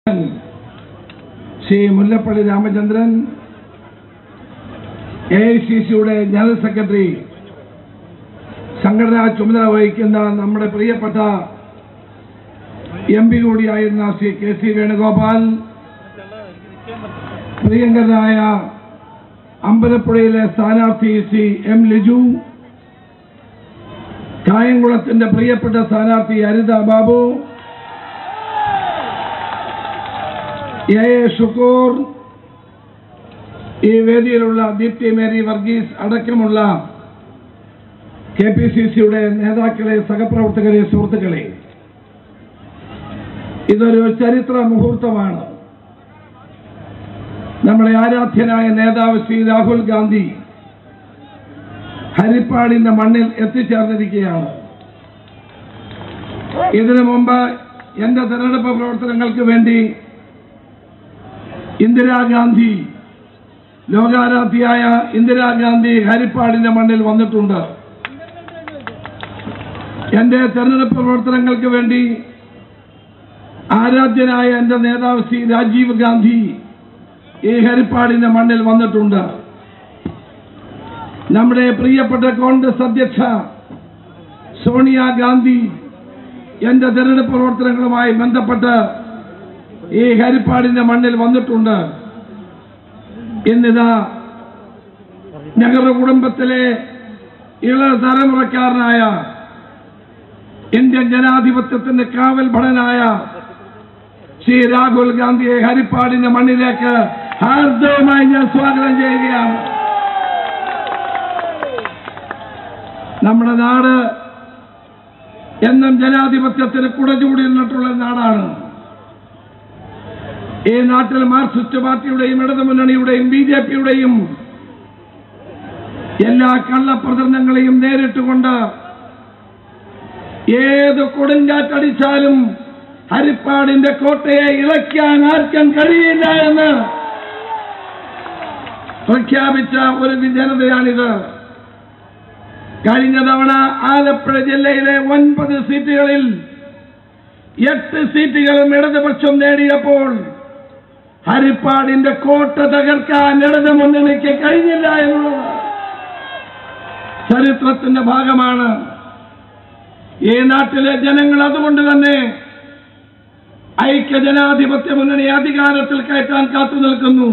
Shri Mullappally Ramachandran A I C സിയുടെ general secretary സംഘടനാ ചുമതല വഹിക്കുന്ന നമ്മുടെ പ്രിയപ്പെട്ട എം പി കൂടിയായിരുന്ന ശ്രീ കെ സി വേണുഗോപാൽ പ്രിയങ്കരനായ അമ്പലപ്പുഴയിലെ സ്ഥാനാർത്ഥി ശ്രീ എം ലിജു കായംകുളത്തിന്റെ പ്രിയപ്പെട്ട സ്ഥാനാർത്ഥി അരിത ബാബു എ എ ഷുക്കൂർ ഈ വേദിയിലുള്ള ദീപ്തി മേരി വർഗീസ് അടക്കമുള്ള കെ പി സി സിയുടെ നേതാക്കളെ സഹപ്രവർത്തകരെ സുഹൃത്തുക്കളെ ഇതൊരു ചരിത്ര മുഹൂർത്തമാണ് നമ്മുടെ ആരാധ്യനായ നേതാവ് ശ്രീ രാഹുൽ ഗാന്ധി ഹരിപ്പാടിന്റെ മണ്ണിൽ എത്തിച്ചേർന്നിരിക്കുകയാണ് ഇതിനു മുമ്പ് എന്റെ തെരഞ്ഞെടുപ്പ് പ്രവർത്തനങ്ങൾക്ക് വേണ്ടി ഇന്ദിരാഗാന്ധി ലോകാരാധ്യയായ ഇന്ദിരാഗാന്ധി ഹരിപ്പാടിന്റെ മണ്ണിൽ വന്നിട്ടുണ്ട് എന്റെ തെരഞ്ഞെടുപ്പ് പ്രവർത്തനങ്ങൾക്ക് വേണ്ടി ആരാധ്യനായ എന്റെ നേതാവ് ശ്രീ രാജീവ് ഗാന്ധി ഈ ഹരിപ്പാടിന്റെ മണ്ണിൽ വന്നിട്ടുണ്ട് നമ്മുടെ പ്രിയപ്പെട്ട കോൺഗ്രസ് അധ്യക്ഷ സോണിയാഗാന്ധി എന്റെ തെരഞ്ഞെടുപ്പ് പ്രവർത്തനങ്ങളുമായി ബന്ധപ്പെട്ട് ഈ ഹരിപ്പാടിന്റെ മണ്ണിൽ വന്നിട്ടുണ്ട് ഇന്നിതാ ഞങ്ങളുടെ കുടുംബത്തിലെ ഇള തലമുറക്കാരനായ ഇന്ത്യൻ ജനാധിപത്യത്തിന്റെ കാവൽ ഭടനായ ശ്രീ രാഹുൽ ഗാന്ധിയെ ഹരിപ്പാടിന്റെ മണ്ണിലേക്ക് ഹാർദവമായി ഞാൻ സ്വാഗതം ചെയ്യുകയാണ് നമ്മുടെ നാട് എന്നും ജനാധിപത്യത്തിന് കുടചൂടി നിന്നിട്ടുള്ള നാടാണ് ഈ നാട്ടിൽ മാർക്സിസ്റ്റ് പാർട്ടിയുടെയും ഇടതുമുന്നണിയുടെയും ബി ജെ പിയുടെയും എല്ലാ കള്ളപ്രചരണങ്ങളെയും നേരിട്ടുകൊണ്ട് ഏത് കൊടുങ്കാറ്റടിച്ചാലും ഹരിപ്പാടിന്റെ കോട്ടയെ ഇളക്കാൻ ആർക്കും കഴിയില്ല എന്ന് പ്രഖ്യാപിച്ച ഒരു ജനതയാണിത് കഴിഞ്ഞ തവണ ആലപ്പുഴ ജില്ലയിലെ ഒൻപത് സീറ്റുകളിൽ എട്ട് സീറ്റുകളും ഇടതുപക്ഷം നേടിയപ്പോൾ ഹരിപ്പാടിന്റെ കോട്ട തകർക്കാൻ ഇടതു മുന്നണിക്ക് കഴിഞ്ഞില്ല എന്നുള്ളത് ചരിത്രത്തിന്റെ ഭാഗമാണ് ഈ നാട്ടിലെ ജനങ്ങൾ അതുകൊണ്ട് തന്നെ ഐക്യ ജനാധിപത്യ മുന്നണി അധികാരത്തിൽ കയറ്റാൻ കാത്തു നിൽക്കുന്നു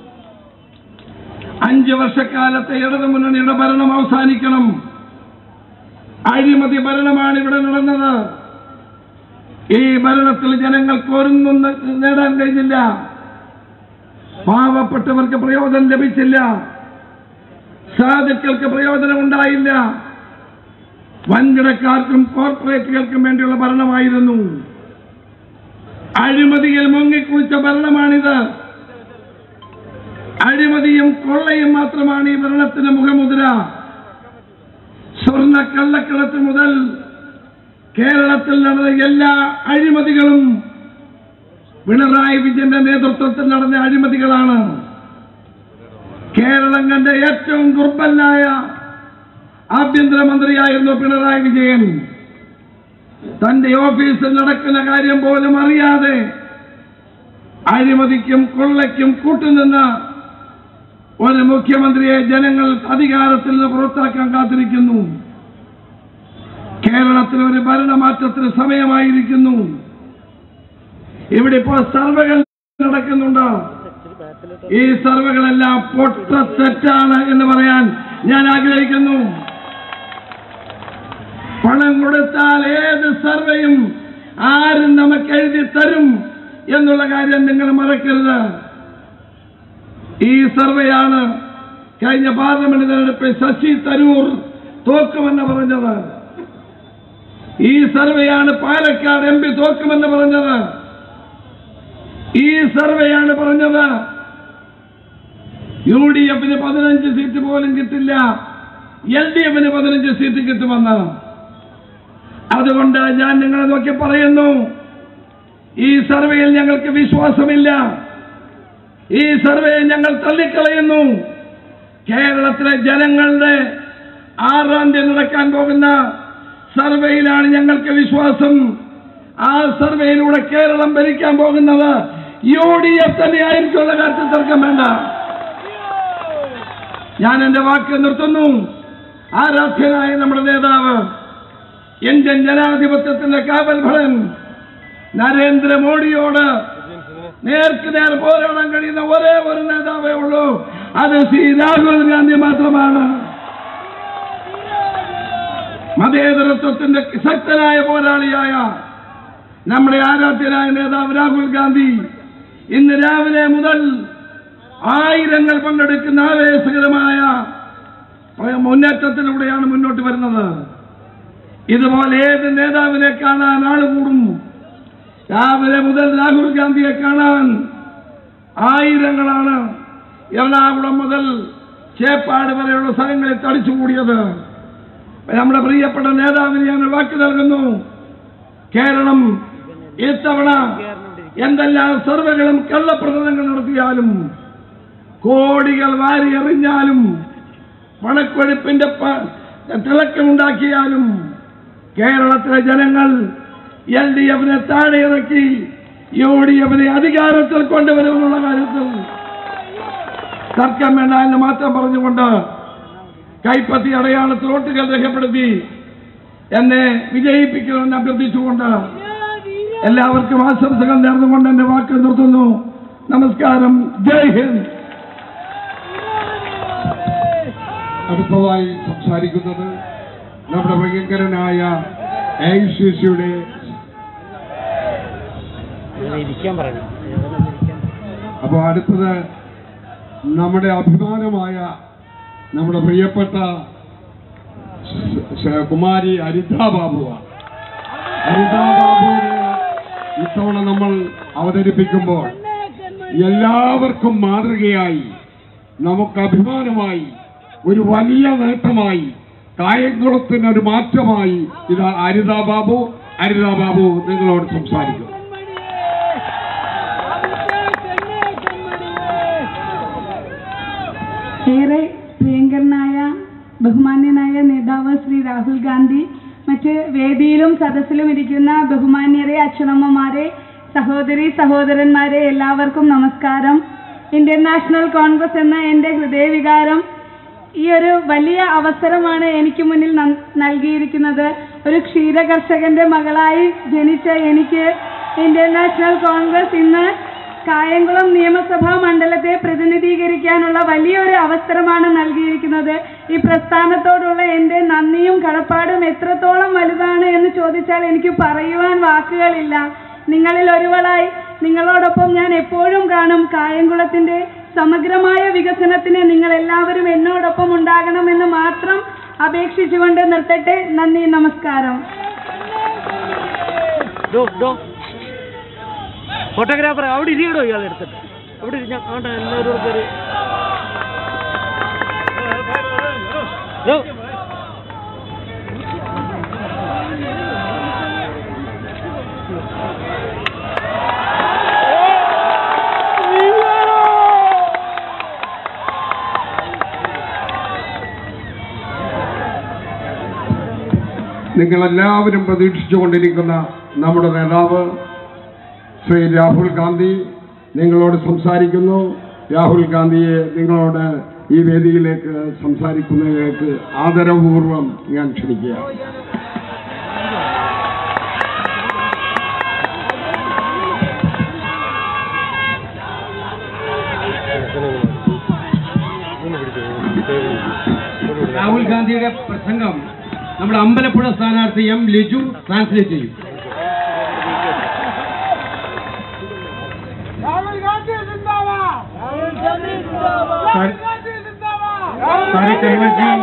അഞ്ച് വർഷക്കാലത്തെ ഇടതു മുന്നണിയുടെ ഭരണം അവസാനിക്കണം അഴിമതി ഭരണമാണ് ഇവിടെ നടന്നത് ഈ ഭരണത്തിൽ ജനങ്ങൾക്ക് ഒന്നും നേടാൻ കഴിഞ്ഞില്ല പാവപ്പെട്ടവർക്ക് പ്രയോജനം ലഭിച്ചില്ല സാധുക്കൾക്ക് പ്രയോജനം ഉണ്ടായില്ല വൻകിടക്കാർക്കും കോർപ്പറേറ്റുകൾക്കും വേണ്ടിയുള്ള ഭരണമായിരുന്നു അഴിമതിയിൽ മുങ്ങിക്കുളിച്ച ഭരണമാണിത് അഴിമതിയും കൊള്ളയും മാത്രമാണ് ഈ ഭരണത്തിന്റെ മുഖമുദ്ര സ്വർണ്ണ കള്ളക്കടത്ത് മുതൽ കേരളത്തിൽ നടന്ന എല്ലാ അഴിമതികളും പിണറായി വിജയന്റെ നേതൃത്വത്തിൽ നടന്ന അഴിമതികളാണ് കേരളം കണ്ട ഏറ്റവും ദുർബലനായ ആഭ്യന്തരമന്ത്രിയായിരുന്നു പിണറായി വിജയൻ തന്റെ ഓഫീസിൽ നടക്കുന്ന കാര്യം പോലും അറിയാതെ അഴിമതിക്കും കൊള്ളയ്ക്കും കൂട്ടുനിന്ന ഒരു മുഖ്യമന്ത്രിയെ ജനങ്ങൾ അധികാരത്തിൽ നിന്ന് പുറത്താക്കാൻ കാത്തിരിക്കുന്നു കേരളത്തിൽ ഒരു ഭരണമാറ്റത്തിന് സമയമായിരിക്കുന്നു ഇവിടെ ഇപ്പോൾ സർവകൾ നടക്കുന്നുണ്ട് ഈ സർവകളെല്ലാം പൊട്ട തെറ്റാണ് എന്ന് പറയാൻ ഞാൻ ആഗ്രഹിക്കുന്നു പണം കൊടുത്താൽ ഏത് സർവേയും ആരും നമുക്ക് എഴുതി തരും എന്നുള്ള കാര്യം നിങ്ങൾ മറക്കരുത് ഈ സർവേയാണ് കഴിഞ്ഞ പാർലമെന്റ് തെരഞ്ഞെടുപ്പിൽ ശശി തരൂർ തോക്കുമെന്ന് പറഞ്ഞത് ഈ സർവേയാണ് പാലക്കാട് എം പി തോക്കുമെന്ന് പറഞ്ഞത് ഈ സർവേയാണ് പറഞ്ഞത് യു ഡി എഫിന് പതിനഞ്ച് സീറ്റ് പോലും കിട്ടില്ല എൽ ഡി എഫിന് പതിനഞ്ച് സീറ്റ് കിട്ടുമെന്ന് അതുകൊണ്ട് ഞാൻ നിങ്ങളെ നോക്കി പറയുന്നു ഈ സർവേയിൽ ഞങ്ങൾക്ക് വിശ്വാസമില്ല ഈ സർവേ ഞങ്ങൾ തള്ളിക്കളയുന്നു കേരളത്തിലെ ജനങ്ങളുടെ ആറാം തീയതി നടക്കാൻ പോകുന്ന സർവേയിലാണ് ഞങ്ങൾക്ക് വിശ്വാസം ആ സർവേയിലൂടെ കേരളം ഭരിക്കാൻ പോകുന്നത് യു ഡി എഫ് തന്നെയായിരിക്കുള്ള കാര്യത്തിൽ തർക്കം വേണ്ട ഞാൻ എന്റെ വാക്ക് നിർത്തുന്നു ആരാധ്യനായ നമ്മുടെ നേതാവ് ഇന്ത്യൻ ജനാധിപത്യത്തിന്റെ കാവൽഭടൻ നരേന്ദ്രമോദിയോട് നേർക്ക് നേർ പോരാടാൻ കഴിയുന്ന ഒരേ ഒരു നേതാവേ ഉള്ളൂ അത് ശ്രീ രാഹുൽ ഗാന്ധി മാത്രമാണ് മതേതരത്വത്തിന്റെ ശക്തനായ പോരാളിയായ നമ്മുടെ ആരാധ്യനായ നേതാവ് രാഹുൽ ഗാന്ധി ഇന്ന് രാവിലെ മുതൽ ആയിരങ്ങൾ പങ്കെടുക്കുന്ന ആവേശകരമായ മുന്നേറ്റത്തിലൂടെയാണ് മുന്നോട്ട് വരുന്നത് ഇതുപോലെ ഏത് നേതാവിനെ കാണാൻ ആള് കൂടും രാവിലെ മുതൽ രാഹുൽ ഗാന്ധിയെ കാണാൻ ആയിരങ്ങളാണ് എറണാകുളം മുതൽ ചേപ്പാട് വരെയുള്ള സ്ഥലങ്ങളിൽ തടിച്ചുകൂടിയത് നമ്മുടെ പ്രിയപ്പെട്ട നേതാവിന് ഞാൻ വാക്ക് നൽകുന്നു കേരളം ഇത്തവണ എന്തെല്ലാം സർവകളും കള്ളപ്രചരണങ്ങൾ നടത്തിയാലും കോടികൾ വാരി എറിഞ്ഞാലും പണക്കൊഴുപ്പിന്റെ പ- തിളക്കമുണ്ടാക്കിയാലും കേരളത്തിലെ ജനങ്ങൾ എൽ ഡി എഫിനെ താഴെ ഇറക്കി യു ഡി എഫിനെ അധികാരത്തിൽ കൊണ്ടുവരുമെന്നുള്ള കാര്യത്തിൽ തർക്കം വേണ്ട എന്ന് മാത്രം പറഞ്ഞുകൊണ്ട് കൈപ്പത്തി അടയാളത്തിൽ വോട്ടുകൾ രേഖപ്പെടുത്തി എന്നെ വിജയിപ്പിക്കണമെന്ന് അഭ്യർത്ഥിച്ചുകൊണ്ട് എല്ലാവർക്കും ആശംസകൾ നേർന്നുകൊണ്ട് എന്റെ വാക്ക് നിർത്തുന്നു നമസ്കാരം ജയ് ഹിന്ദ് അടുത്തതായി സംസാരിക്കുന്നത് നമ്മുടെ ഭയങ്കരനായ എ ഐ സി സിയുടെ ഇരിക്കാൻ പറഞ്ഞു അപ്പോൾ അടുത്തത് നമ്മുടെ അഭിമാനമായ നമ്മുടെ പ്രിയപ്പെട്ട സ- സ- കുമാരി അരിത ബാബുവാണ് അരിത ബാബുവിനെ ഇത്തവണ നമ്മൾ അവതരിപ്പിക്കുമ്പോൾ എല്ലാവർക്കും മാതൃകയായി നമുക്ക് അഭിമാനമായി ഒരു വലിയ നേട്ടമായി കായംകുളത്തിന് ഒരു മാറ്റമായി ഇത് അരിത ബാബു അരിത ബാബു നിങ്ങളോട് സംസാരിക്കും ഏറെ പ്രിയങ്കരനായ ബഹുമാന്യനായ നേതാവ് ശ്രീ രാഹുൽ ഗാന്ധി മറ്റ് വേദിയിലും സദസ്സിലും ഇരിക്കുന്ന ബഹുമാന്യരെ അച്ഛനമ്മമാരെ സഹോദരി സഹോദരന്മാരെ എല്ലാവർക്കും നമസ്കാരം ഇന്ത്യൻ നാഷണൽ കോൺഗ്രസ് എന്ന എൻ്റെ ഹൃദയവികാരം ഈ ഒരു വലിയ അവസരമാണ് എനിക്ക് മുന്നിൽ നൽ- നൽകിയിരിക്കുന്നത് ഒരു ക്ഷീര കർഷകന്റെ മകളായി ജനിച്ച എനിക്ക് ഇന്ത്യൻ നാഷണൽ കോൺഗ്രസ് ഇന്ന് കായംകുളം നിയമസഭാ മണ്ഡലത്തെ പ്രതിനിധീകരിക്കാനുള്ള വലിയൊരു അവസരമാണ് നൽകിയിരിക്കുന്നത് ഈ പ്രസ്ഥാനത്തോടുള്ള എൻ്റെ നന്ദിയും കടപ്പാടും എത്രത്തോളം വലുതാണ് എന്ന് ചോദിച്ചാൽ എനിക്ക് പറയുവാൻ വാക്കുകളില്ല നിങ്ങളിൽ ഒരുവളായി നിങ്ങളോടൊപ്പം ഞാൻ എപ്പോഴും കാണും കായംകുളത്തിന്റെ സമഗ്രമായ വികസനത്തിന് നിങ്ങൾ എല്ലാവരും എന്നോടൊപ്പം ഉണ്ടാകണമെന്ന് മാത്രം അപേക്ഷിച്ചുകൊണ്ട് നിർത്തട്ടെ നന്ദി നമസ്കാരം ഡോ ഡോ ഫോട്ടോഗ്രാഫർ അവിടെ ഇരിക്കടോ ഇയാൾ എടുത്തിട്ട് അവിടെ ഇരിഞ്ഞ അവിടെ എല്ലാവരും പേര് ഡോ. നിങ്ങളെല്ലാവരും പ്രതീക്ഷിച്ചുകൊണ്ടിരിക്കുന്ന നമ്മുടെ നേതാവ് ശ്രീ രാഹുൽ ഗാന്ധി നിങ്ങളോട് സംസാരിക്കുന്നു രാഹുൽ ഗാന്ധിയെ നിങ്ങളോട് ഈ വേദിയിലേക്ക് സംസാരിക്കുന്നതിലേക്ക് ആദരപൂർവ്വം ഞാൻ ക്ഷണിക്കുകയാണ് രാഹുൽ ഗാന്ധിയുടെ പ്രസംഗം നമ്മുടെ അമ്പലപ്പുഴ സ്ഥാനാർത്ഥി എം ലിജു ട്രാൻസ്ലേറ്റ് ചെയ്യും तारिक अहमद जी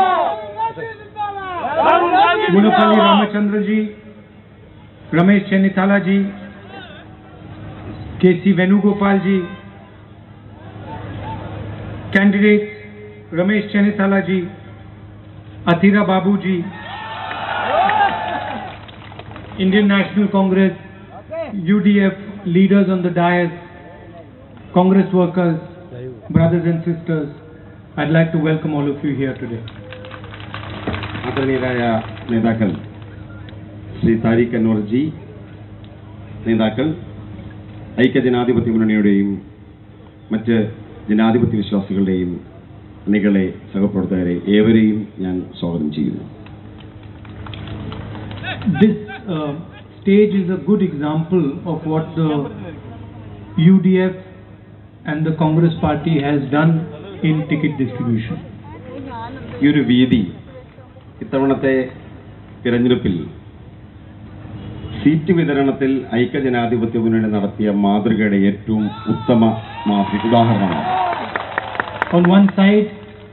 मुनपल्ली रामचंद्र जी Ramesh Chennithala ji K C Venugopal ji candidate Ramesh Chennithala ji Athira Babu ji Indian National Congress, UDF leaders on the dais, Congress workers, brothers and sisters, I'd like to welcome all of you here today. ആദരണീയരായ നേതാക്കൾ ശ്രീ താരിഖ് അൻവർ ജി നേതാക്കൾ ഐക്യജനാധിപത്യ മുന്നണിയുടെയും മറ്റ് ജനാധിപത്യ വിശ്വാസികളുടെയും അണികളെ സഹപ്രവർത്തകരെ ഏവരെയും ഞാൻ സ്വാഗതം ചെയ്യുന്നു This uh, stage is a good example of what the UDF and the Congress party has done in ticket distribution. ഈ ഒരു വേദി ഇത്തവണത്തെ തിരഞ്ഞെടുപ്പിൽ സീറ്റ് വിതരണത്തിൽ ഐക്യജനാധിപത്യ മുന്നണി നടത്തിയ മാതൃകയുടെ ഏറ്റവും ഉത്തമ മാതൃ ഉദാഹരണമാണ് On one side,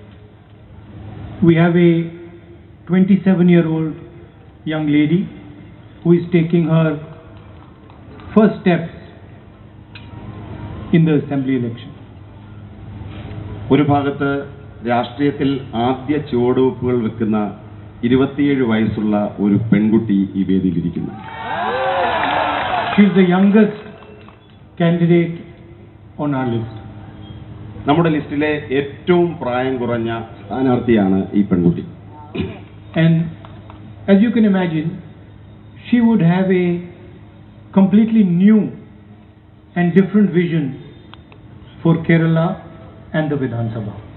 we have a 27 year old young lady who is taking her first steps in the assembly election. ഒരു ഭാഗത്ത് രാഷ്ട്രീയത്തിൽ ആദ്യ ചുവടുവെപ്പുകൾ വെക്കുന്ന ഇരുപത്തിയേഴ് വയസ്സുള്ള ഒരു പെൺകുട്ടി ഈ വേദിയിലിരിക്കുന്നു She is the youngest candidate on our list. നമ്മുടെ ലിസ്റ്റിലെ ഏറ്റവും പ്രായം കുറഞ്ഞ സ്ഥാനാർത്ഥിയാണ് ഈ പെൺകുട്ടി And as you can imagine, she would have a completely new and different vision for Kerala and the Vidhan Sabha.